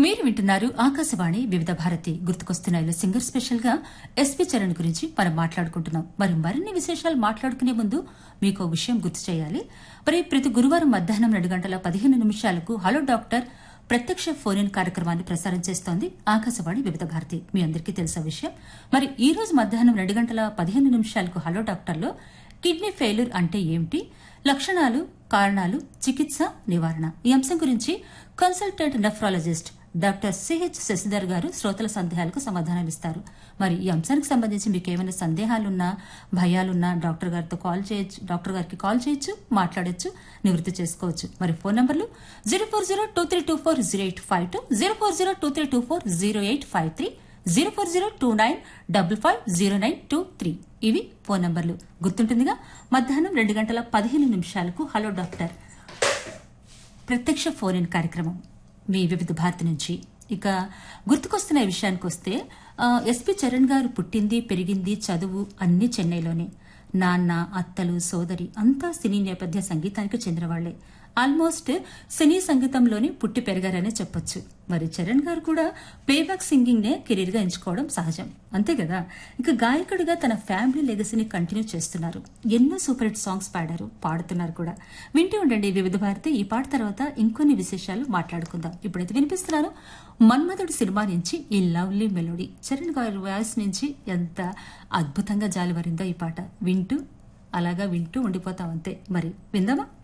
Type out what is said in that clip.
మీరు వింటున్నారు ఆకాశవాణి వివిధ భారతి గుర్తుకొస్తున్నాయిలో సింగర్ స్పెషల్ గా ఎస్పీ చరణ్ గురించి మనం మాట్లాడుకుంటున్నాం మరి మరిన్ని విశేషాలు మాట్లాడుకునే ముందు మీకు ఓ విషయం గుర్తు చేయాలి మరి ప్రతి గురువారం మధ్యాహ్నం రెండు గంటల పదిహేను నిమిషాలకు హలో డాక్టర్ ప్రత్యక్ష ఫోన్ ఇన్ కార్యక్రమాన్ని ప్రసారం చేస్తోంది ఆకాశవాణి వివిధ భారతి మీ అందరికీ తెలిసిన విషయం మరి ఈ రోజు మధ్యాహ్నం రెండు గంటల పదిహేను నిమిషాలకు హలో డాక్టర్లో కిడ్నీ ఫెయిల్యూర్ అంటే ఏమిటి లక్షణాలు కారణాలు చికిత్స నివారణ ఈ అంశం గురించి consultant nephrologist doctor CH Sasidhar గారు శ్రోతల సందేహాలకు సమాధానమిస్తారు మరి ఈ అంశానికి సంబంధించి మీకు ఏమైనా సందేహాలున్నా భయాలున్నా డాక్టర్ గారితో కాల్ చేయొచ్చు డాక్టర్ గారికి కాల్ చేయొచ్చు మాట్లాడొచ్చు నివృత్తి చేసుకోవచ్చు మరి ఫోన్ నంబర్లు zero four zero two three two four zero eight five two zero four zero two three two four zero eight five three zero four zero two nine double five zero nine two three ఇవి phone నంబర్లు గుర్తుంటుందిగా మధ్యాహ్నం రెండు గంటల పదిహేను నిమిషాలకు hello doctor ప్రత్యక్ష phone in కార్యక్రమం మీ వివిధ భారతి నుంచి ఇక గుర్తుకొస్తున్న ఈ విషయానికి వస్తే ఆ, ఎస్పి చరణ్ గారు పుట్టింది పెరిగింది చదువు అన్ని చెన్నైలోనే నాన్న అత్తలు సోదరి అంతా సినీ నేపథ్య సంగీతానికి చెందినవాళ్లే ఆల్మోస్ట్ సినీ సంగీతంలోనే పుట్టి పెరిగారనే చెప్పొచ్చు మరి చరణ్ గారు కూడా ప్లేబ్యాక్ సింగింగ్ నే కెరీర్ గా ఎంచుకోవడం సహజం అంతే కదా ఇక గాయకుడిగా తన ఫ్యామిలీ లెగసీని కంటిన్యూ చేస్తున్నారు ఎన్నో సూపర్ హిట్ సాంగ్స్ పాడారు పాడుతున్నారు కూడా వింటూ ఉండండి వివిధ భారతి ఈ పాట తర్వాత ఇంకొన్ని విశేషాలు మాట్లాడుకుందాం ఇప్పుడైతే వినిపిస్తున్నాను మన్మధుడు సినిమా నుంచి ఈ లవ్లీ మెలోడీ చరణ్ గారి వాయిస్ నుంచి ఎంత అద్భుతంగా జాలివరిందో ఈ పాట వింటూ అలాగా వింటూ ఉండిపోతాం అంతే మరి విందామా